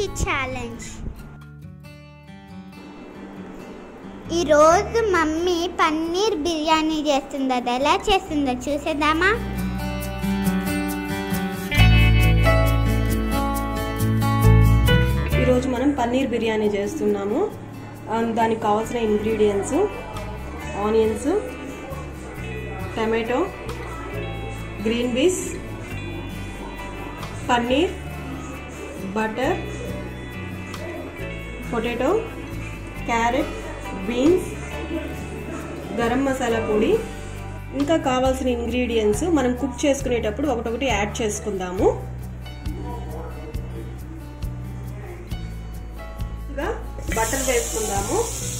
challenge ఈరోజు mummy paneer biryani చేస్తుంది అది ఎలా చేస్తుందో చూసేద్దామా ఈరోజు మనం పన్నీర్ బిర్యానీ చేస్తున్నాము ఆ, దానికి కావాల్సిన ingredients onions tomato green peas paneer butter potato carrot beans garam masala పొడి ఇంకా కావాల్సిన ఇంగ్రీడియంట్స్ మనం కుక్ చేసుకునేటప్పుడు ఒకటొకటి యాడ్ చేసుకుందాము ఇంకా బటర్ వేసుకుందాము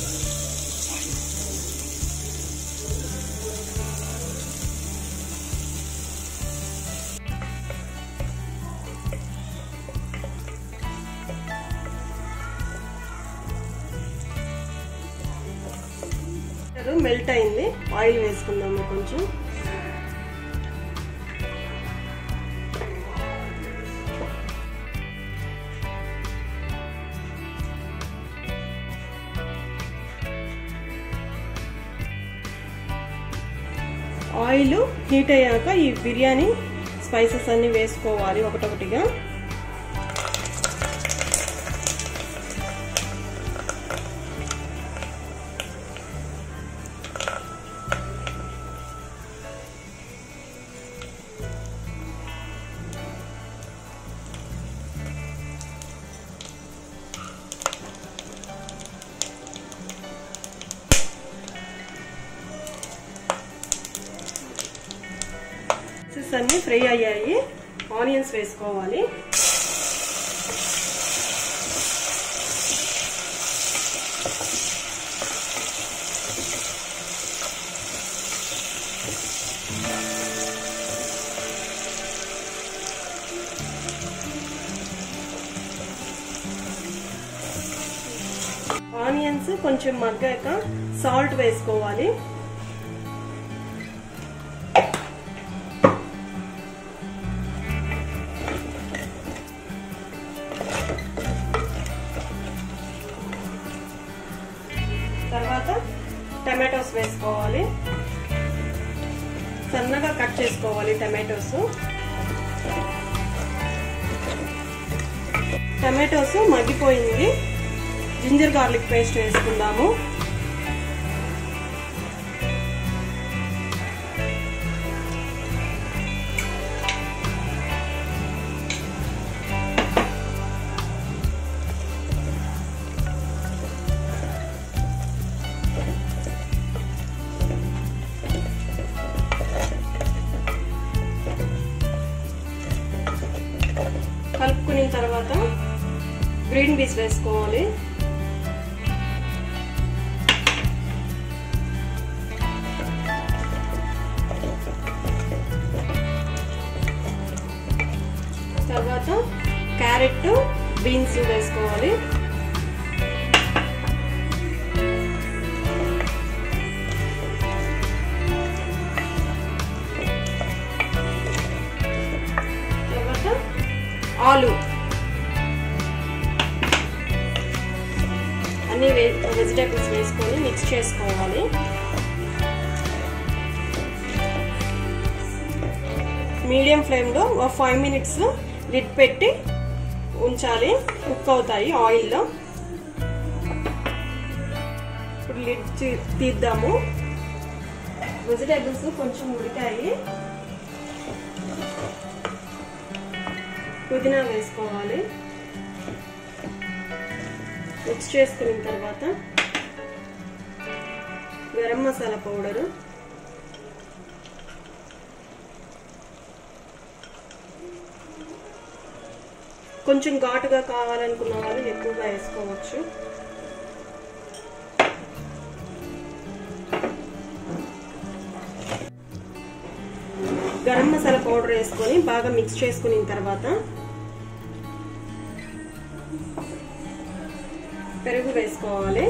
మెల్ట్ అయింది ఆయిల్ వేసుకుందాము కొంచెం ఆయిల్ హీట్ అయ్యాక ఈ బిర్యానీ స్పైసెస్ అన్ని వేసుకోవాలి ఒకటొకటిగా స్పైసెస్ అన్ని ఫ్రై అయ్యాయి ఆనియన్స్ వేసుకోవాలి ఆనియన్స్ కొంచెం మగ్గాక సాల్ట్ వేసుకోవాలి తర్వాత టమాటోస్ వేసుకోవాలి సన్నగా కట్ చేసుకోవాలి టమాటోస్ టమాటోస్ మగ్గిపోయింది జింజర్ గార్లిక్ పేస్ట్ వేసుకుందాము కలుపుకున్న తర్వాత గ్రీన్ పీస్ వేసుకోవాలి తర్వాత క్యారెట్ బీన్స్ వేసుకోవాలి తర్వాత ఆలు అన్ని వెజిటేబుల్స్ వేసుకొని మిక్స్ చేసుకోవాలి మీడియం ఫ్లేమ్లో ఒక ఫైవ్ మినిట్స్ లిడ్ పెట్టి ఉంచాలి కుక్ అవుతాయి ఆయిల్లో ఇప్పుడు లిడ్ తీద్దాము వెజిటేబుల్స్ కొంచెం ఉడికాయి పుదీనా వేసుకోవాలి మిక్స్ చేసుకున్న తర్వాత గరం మసాలా పౌడరు కొంచెం ఘాటుగా కావాలనుకున్న వాళ్ళు ఎక్కువగా వేసుకోవచ్చు గరం మసాలా పౌడర్ వేసుకొని బాగా మిక్స్ చేసుకున్న తర్వాత పెరుగు వేసుకోవాలి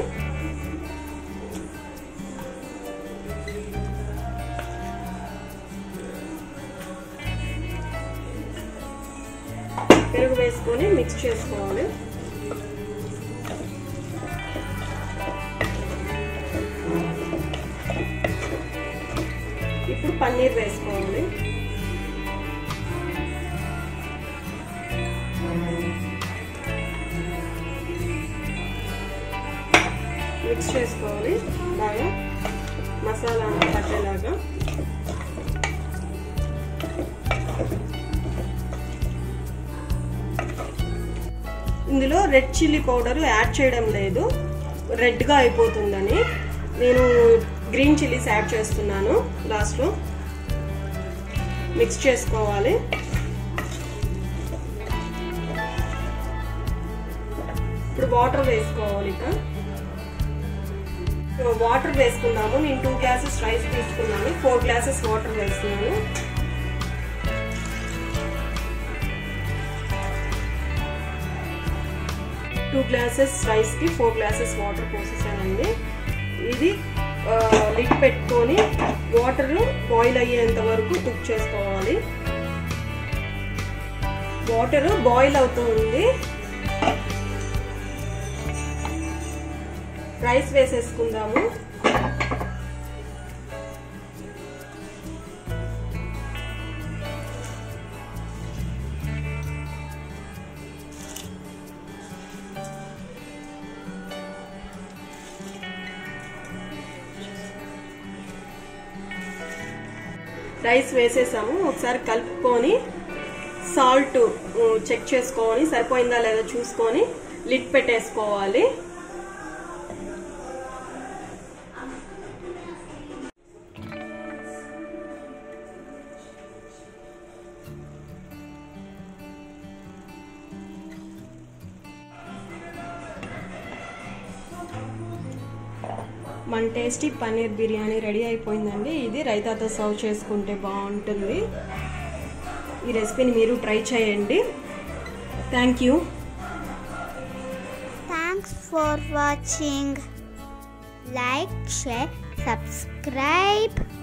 పెరుగు వేసుకొని మిక్స్ చేసుకోవాలి పన్నీర్ వేసుకోవాలి మిక్స్ చేసుకోవాలి బాగా మసాలా అంతా పట్టేలాగా ఇందులో రెడ్ చిల్లీ పౌడర్ యాడ్ చేయడం లేదు రెడ్గా అయిపోతుందని నేను గ్రీన్ చిల్లీస్ యాడ్ చేస్తున్నాను లాస్ట్లో మిక్స్ చేసుకోవాలి ఇప్పుడు వాటర్ వేసుకోవాలి ఇక వాటర్ వేసుకుందాము నేను టూ గ్లాసెస్ రైస్ తీసుకున్నాను ఫోర్ గ్లాసెస్ వాటర్ వేస్తున్నాను టూ గ్లాసెస్ రైస్కి ఫోర్ గ్లాసెస్ వాటర్ పోసేసానండి ఇది లిడ్ పెట్టుకొని వాటర్ బాయిల్ అయ్యేంత వరకు కుక్ చేసుకోవాలి వాటర్ బాయిల్ అవుతుంది రైస్ వేసేసుకుందాము రైస్ వేసేసాము ఒకసారి కలుపుకొని సాల్ట్ చెక్ చేసుకొని సరిపోయిందా లేదా చూసుకొని లిడ్ పెట్టేసుకోవాలి మన టేస్టీ పన్నీర్ బిర్యానీ రెడీ అయిపోయిందండి ఇది రైతాతో సర్వ్ చేసుకుంటే బాగుంటుంది ఈ రెసిపీని మీరు ట్రై చేయండి thank you thanks for watching like share subscribe